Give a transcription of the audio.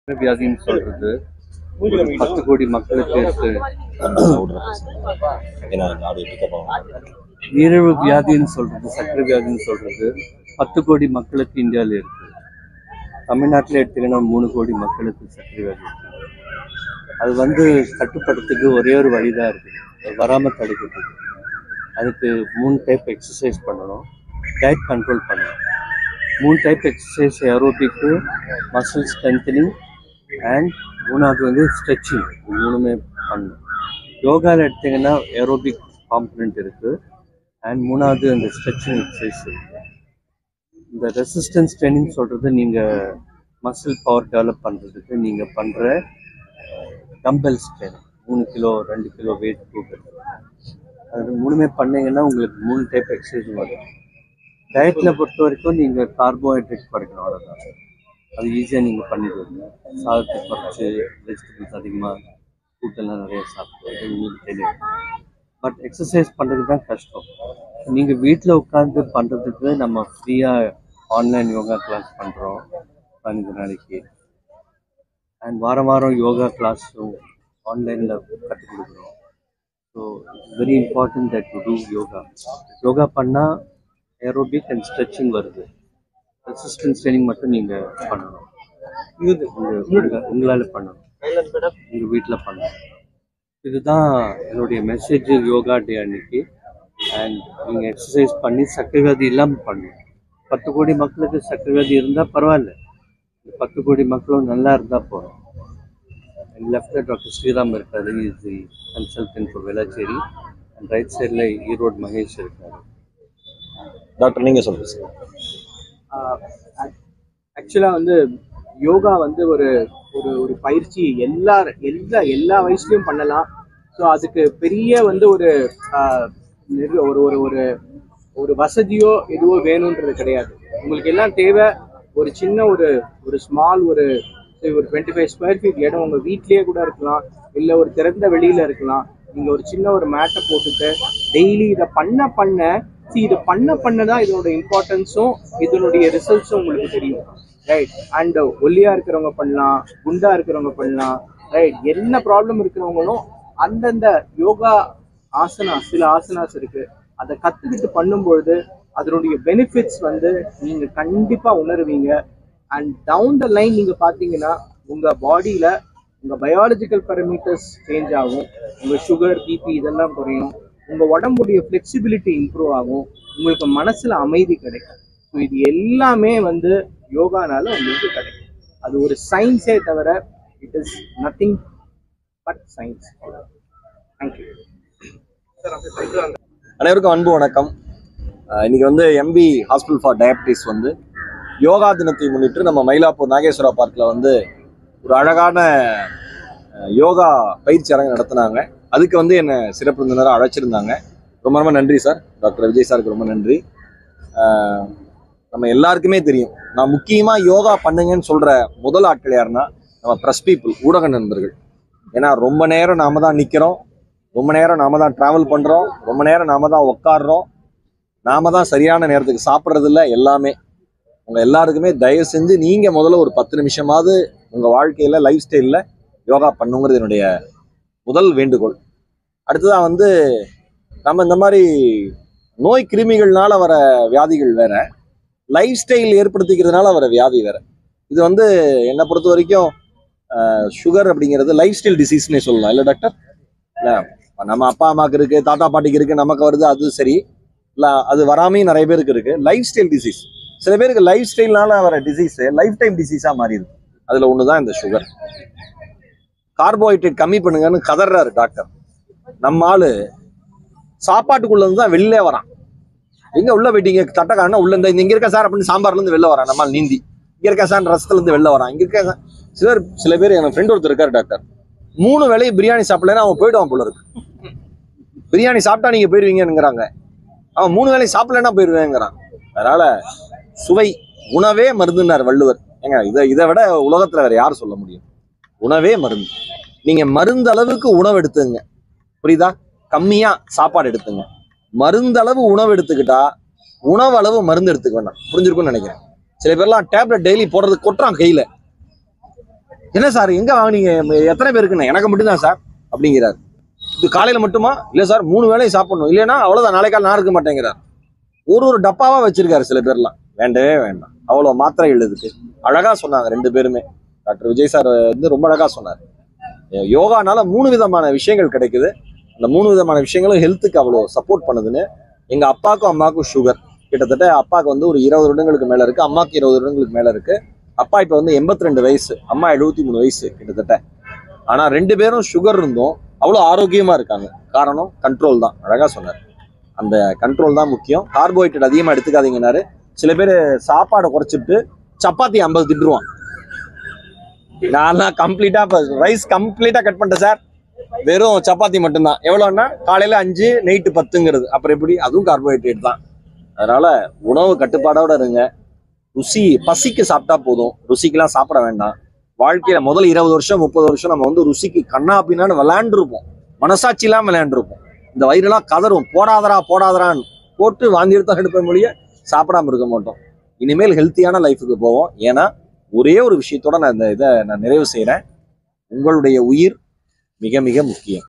வியாதின்னு சொல்றது ஒரு பத்து கோடி மக்களுக்கு இருக்கு ஏன்னா அது பிக்கப் ஆகும் நீரிழிவு வியாதின்னு சொல்றது சர்க்கரை வியாதின்னு சொல்றது பத்து கோடி மக்களுக்கு இந்தியாவில் இருக்கு தமிழ்நாட்டில் எடுத்தீங்கன்னா மூணு கோடி மக்களுக்கு சர்க்கரை வியாதி இருக்கு அது வந்து கட்டுப்படுத்துக்கு ஒரே ஒரு வழிதான் இருக்கு அது வராம தடுக்கிறதுக்கு அதுக்கு மூணு டைப் எக்ஸசைஸ் பண்ணணும் டயட் கண்ட்ரோல் பண்ணணும் மூணு type exercise aerobic muscle strengthening and மூணாவது வந்து ஸ்ட்ரெச்சிங் மூணுமே பண்ணணும் யோகாவில் எடுத்தீங்கன்னா ஏரோபிக் காம்பனண்ட் இருக்குது அண்ட் மூணாவது அந்த ஸ்ட்ரெச்சிங் எக்ஸசைஸ் இருக்கு இந்த ரெசிஸ்டன்ஸ் ட்ரைனிங் சொல்கிறது நீங்கள் மசில் பவர் டெவலப் பண்ணுறதுக்கு நீங்கள் பண்ணுற டம்பல்ஸ் ட்ரைனிங் மூணு கிலோ ரெண்டு கிலோ வெயிட் தூக்குறது அது மூணுமே பண்ணீங்கன்னா உங்களுக்கு மூணு டைப் எக்ஸசைஸ் வரும் டயட்டில் பொறுத்த வரைக்கும் நீங்கள் கார்போஹைட்ரேட் குறைக்கணும் அவ்வளோதான் அது ஈஸியாக நீங்கள் பண்ணிடுவீங்க சாதத்தை குறைச்சி வெஜிடபிள்ஸ் அதிகமாக ஃபுட்டெல்லாம் நிறைய சாப்பிடுவது உங்களுக்கு தெரியும் பட் எக்ஸசைஸ் பண்ணுறது தான் கஷ்டம் நீங்கள் வீட்டில் உட்காந்து பண்ணுறதுக்கு நம்ம ஃப்ரீயாக ஆன்லைன் யோகா கிளாஸ் பண்ணுறோம் பதினஞ்சு நாளைக்கு அண்ட் வாரம் வாரம் யோகா கிளாஸும் ஆன்லைனில் கற்றுக் கொடுக்குறோம் so very important that to do yoga yoga பண்ணால் ஏரோபிக் அண்ட் ஸ்ட்ரெச்சிங் வருது ரெசிஸ்டன்ஸ் ட்ரைனிங் மட்டும் நீங்கள் பண்ணணும் இது உங்கள் உங்களால் பண்ணணும் உங்கள் வீட்டில் பண்ணணும் இதுதான் என்னுடைய மெசேஜ் யோகா டே அன்னைக்கு அண்ட் நீங்கள் எக்ஸசைஸ் பண்ணி சக்கரை வியாதி இல்லாமல் பண்ணணும் பத்து கோடி மக்களுக்கு சக்கரை வியாதி இருந்தால் பரவாயில்ல இந்த பத்து கோடி மக்களும் நல்லா இருந்தால் போதும் லெஃப்டில் டாக்டர் ஸ்ரீராம் இருக்காரு is the consultant for Velachery and right சைடில் ஈரோடு மகேஷ் இருக்காரு டாக்டர் நீங்க சொல்லுங்க சார் ஆக்சுவலாக வந்து யோகா வந்து ஒரு ஒரு ஒரு பயிற்சி எல்லா எல்லா எல்லா வயசுலையும் பண்ணலாம் ஸோ அதுக்கு பெரிய வந்து ஒரு ஆஹ், நிறு- ஒரு ஒரு ஒரு ஒரு வசதியோ எதுவோ வேணுன்றது கிடையாது உங்களுக்கு எல்லாம் தேவை ஒரு சின்ன ஒரு ஒரு ஸ்மால் ஒரு say ஒரு டுவெண்ட்டி ஃபைவ் ஸ்கொயர் ஃபீட் இடம் உங்கள் வீட்லேயே கூட இருக்கலாம் இல்லை ஒரு திறந்த வெளியில் இருக்கலாம் நீங்கள் ஒரு சின்ன ஒரு மேட்டை போட்டுட்டு டெய்லி இதை பண்ண பண்ண see இதை பண்ண பண்ண தான் இதோட இம்பார்ட்டன்ஸும் இதனுடைய ரிசல்ட்ஸும் உங்களுக்கு தெரியும் ரைட் அண்ட் ஒல்லியா இருக்கிறவங்க பண்ணலாம் குண்டா இருக்கிறவங்க பண்ணலாம் ரைட் என்ன ப்ராப்ளம் இருக்கிறவங்களும் அந்தந்த யோகா ஆசனா சில ஆசனாஸ் இருக்கு அதை கத்துக்கிட்டு பண்ணும்பொழுது அதனுடைய பெனிஃபிட்ஸ் வந்து நீங்க கண்டிப்பா உணருவீங்க அண்ட் டவுன் த லைன் நீங்க பாத்தீங்கன்னா உங்க பாடியில உங்க பயாலஜிக்கல் பேரமீட்டர்ஸ் சேஞ்ச் ஆகும் உங்க சுகர் பிபி இதெல்லாம் குறையும் உங்க உடம்புடைய ஃபிளெக்சிபிலிட்டி இம்ப்ரூவ் ஆகும் உங்களுக்கு மனசுல அமைதி கிடைக்கும் ஸோ இது எல்லாமே வந்து யோகானால உங்களுக்கு கிடைக்கும் அது ஒரு சயின்ஸே தவிர it is nothing but science thank you அனைவருக்கும் அன்பு வணக்கம் அஹ் இன்னைக்கு வந்து எம்பி ஹாஸ்பிட்டல் ஃபார் டயபிட்டிஸ் வந்து யோகா தினத்தை முன்னிட்டு நம்ம மயிலாப்பூர் நாகேஸ்வரா பார்க்கில் வந்து ஒரு அழகான அஹ், யோகா பயிற்சி அரங்கு நடத்தினாங்க அதுக்கு வந்து என்னை சிறப்பு விருந்தினராக அழைச்சிருந்தாங்க ரொம்ப ரொம்ப நன்றி சார் டாக்டர் விஜய் சாருக்கு ரொம்ப நன்றி அஹ், நம்ம எல்லாருக்குமே தெரியும் நான் முக்கியமாக யோகா பண்ணுங்கன்னு சொல்கிற முதல் ஆட்கள் யாருன்னா நம்ம ப்ரெஸ் பீப்புள் ஊடக நண்பர்கள் ஏன்னா ரொம்ப நேரம் நாம தான் நிற்கிறோம் ரொம்ப நேரம் நாம தான் டிராவல் பண்றோம் ரொம்ப நேரம் நாம தான் உட்காடுறோம் நாம தான் சரியான நேரத்துக்கு சாப்பிட்றது இல்ல எல்லாமே உங்க எல்லாருக்குமே தயவு செஞ்சு நீங்க முதல்ல ஒரு பத்து நிமிஷமாவது உங்க வாழ்க்கையில லைஃப் ஸ்டைல்ல யோகா பண்ணுங்கிறது என்னுடைய முதல் வேண்டுகோள் அடுத்ததா வந்து நம்ம இந்த மாதிரி நோய் கிருமிகள்னால வர வியாதிகள் வேற லைஃப் ஸ்டைல் ஏற்படுத்திக்கிறதுனால வர வியாதி வேற இது வந்து என்னை பொறுத்த வரைக்கும் சுகர் அப்படிங்கிறது லைஃப் ஸ்டைல் டிசீஸ்னே சொல்லலாம் இல்லை டாக்டர் இல்லை நம்ம அப்பா அம்மாவுக்கு இருக்கு தாத்தா பாட்டிக்கு இருக்கு நமக்கு வருது அது சரி இல்ல அது வராமையும் நிறைய பேருக்கு இருக்கு லைஃப் ஸ்டைல் டிசீஸ் சில பேருக்கு லைஃப் ஸ்டைல்னால வர டிசீஸ் லைஃப் டைம் டிசீஸா மாறிடுது அதுல ஒண்ணுதான் இந்த சுகர் கார்போஹைட்ரேட் கம்மி பண்ணுங்கன்னு கதறாரு டாக்டர் நம்ம ஆளு சாப்பாட்டுக்குள்ள இருந்து தான் வெளிலே வரான் எங்க உள்ள போயிட்டீங்க தட்டக்காரனா உள்ள இந்த இங்க இருக்க சார் அப்படின்னு சாம்பார்ல இருந்து வெளில வரான் நம்மால் நீந்தி இங்க இருக்க சார் ரசத்துல இருந்து வெளில வரான் இங்க இருக்க சார் சிலர் சில பேர் என் ஃப்ரெண்ட் ஒருத்தர் இருக்காரு டாக்டர் மூணு வேளையும் பிரியாணி சாப்பிடலன்னா அவன் போயிடுவான் போல இருக்கு பிரியாணி சாப்பிட்டா நீங்க போயிருவீங்கங்கிறாங்க அவன் மூணு வேளையும் சாப்பிடலன்னா போயிருவேங்கிறான் அதனால சுவை உணவே மருந்துன்னார் வள்ளுவர் ஏங்க இதை இதை விட உலகத்துல வேற யார் சொல்ல முடியும் உணவே மருந்து நீங்க மருந்து அளவுக்கு உணவு எடுத்துங்க புரியுதா கம்மியா சாப்பாடு எடுத்துங்க மருந்தளவு உணவு எடுத்துக்கிட்டா உணவு அளவு மருந்து எடுத்துக்க வேண்டாம் புரிஞ்சிருக்கும்னு நினைக்கிறேன் சில பேர்லாம் டேப்லெட் டெய்லி போடுறது கொட்டுறான் கையில என்ன சார் எங்க வாங்குனீங்க ம- எத்தனை பேருக்குன்னு எனக்கு மட்டும்தான் சார் அப்படிங்கிறார் இது காலையில மட்டுமா இல்ல சார் மூணு வேளையும் சாப்பிடணும் இல்லைன்னா அவ்வளவுதான் நாளைக்கால் நான் இருக்க மாட்டேங்கிறார் ஒரு ஒரு டப்பாவா வச்சிருக்காரு சில பேர்லாம் வேண்டவே வேண்டாம் அவ்வளவு மாத்திரைகள் இதுக்கு அழகா சொன்னாங்க ரெண்டு பேருமே டாக்டர் விஜய் சார் வந்து ரொம்ப அழகா சொன்னார் யோகானால மூணு விதமான விஷயங்கள் கிடைக்குது அந்த மூணு விதமான விஷயங்களும் ஹெல்த்துக்கு அவ்வளோ சப்போர்ட் பண்ணுதுன்னு எங்க அப்பாவுக்கும் அம்மாவுக்கும் சுகர் கிட்டத்தட்ட அப்பாவுக்கு வந்து ஒரு இருபது வருடங்களுக்கு மேல இருக்கு அம்மாவுக்கு இருபது வருடங்களுக்கு மேல இருக்கு அப்பா இப்போ வந்து எண்பத்தி ரெண்டு வயசு அம்மா எழுபத்தி மூணு வயசு கிட்டத்தட்ட ஆனா ரெண்டு பேரும் சுகர் இருந்தும் அவ்வளோ ஆரோக்கியமா இருக்காங்க காரணம் கண்ட்ரோல் தான் அழகா சொன்னார் அந்த கண்ட்ரோல் தான் முக்கியம் கார்போஹைட்ரேட் அதிகமாக எடுத்துக்காதீங்கன்னாரு சில பேர் சாப்பாடை குறைச்சிட்டு சப்பாத்தி ஐம்பது திட்டுருவான் நான் கம்ப்ளீட்டா இப்போ ரைஸ் கம்ப்ளீட்டா கட் பண்ணிட்டேன் சார் வெறும் சப்பாத்தி மட்டும்தான் எவ்வளோன்னா காலையில அஞ்சு நைட்டு பத்துங்கிறது அப்புறம் எப்படி அதுவும் கார்போஹைட்ரேட் தான் அதனால உணவு கட்டுப்பாடோட இருங்க ருசி பசிக்கு சாப்பிட்டா போதும் ருசிக்கெல்லாம் சாப்பிட வேண்டாம் வாழ்க்கையில முதல்ல இருபது வருஷம் முப்பது வருஷம் நம்ம வந்து ருசிக்கு கண்ணா பின்னான்னு விளையாண்டுருப்போம் மனசாட்சி இல்லாம விளையாண்டுருப்போம் இந்த வயிறுலாம் கதறும் போடாதரா போடாதரான்னு போட்டு வாந்தி எடுத்தா எடுப்ப மொழிய சாப்பிடாம இருக்க மாட்டோம் இனிமேல் ஹெல்த்தியான லைஃபுக்கு போவோம் ஏன்னா ஒரே ஒரு விஷயத்தோட நான் இந்த இதை நான் நிறைவு செய்றேன் உங்களுடைய உயிர் மிக மிக முக்கியம்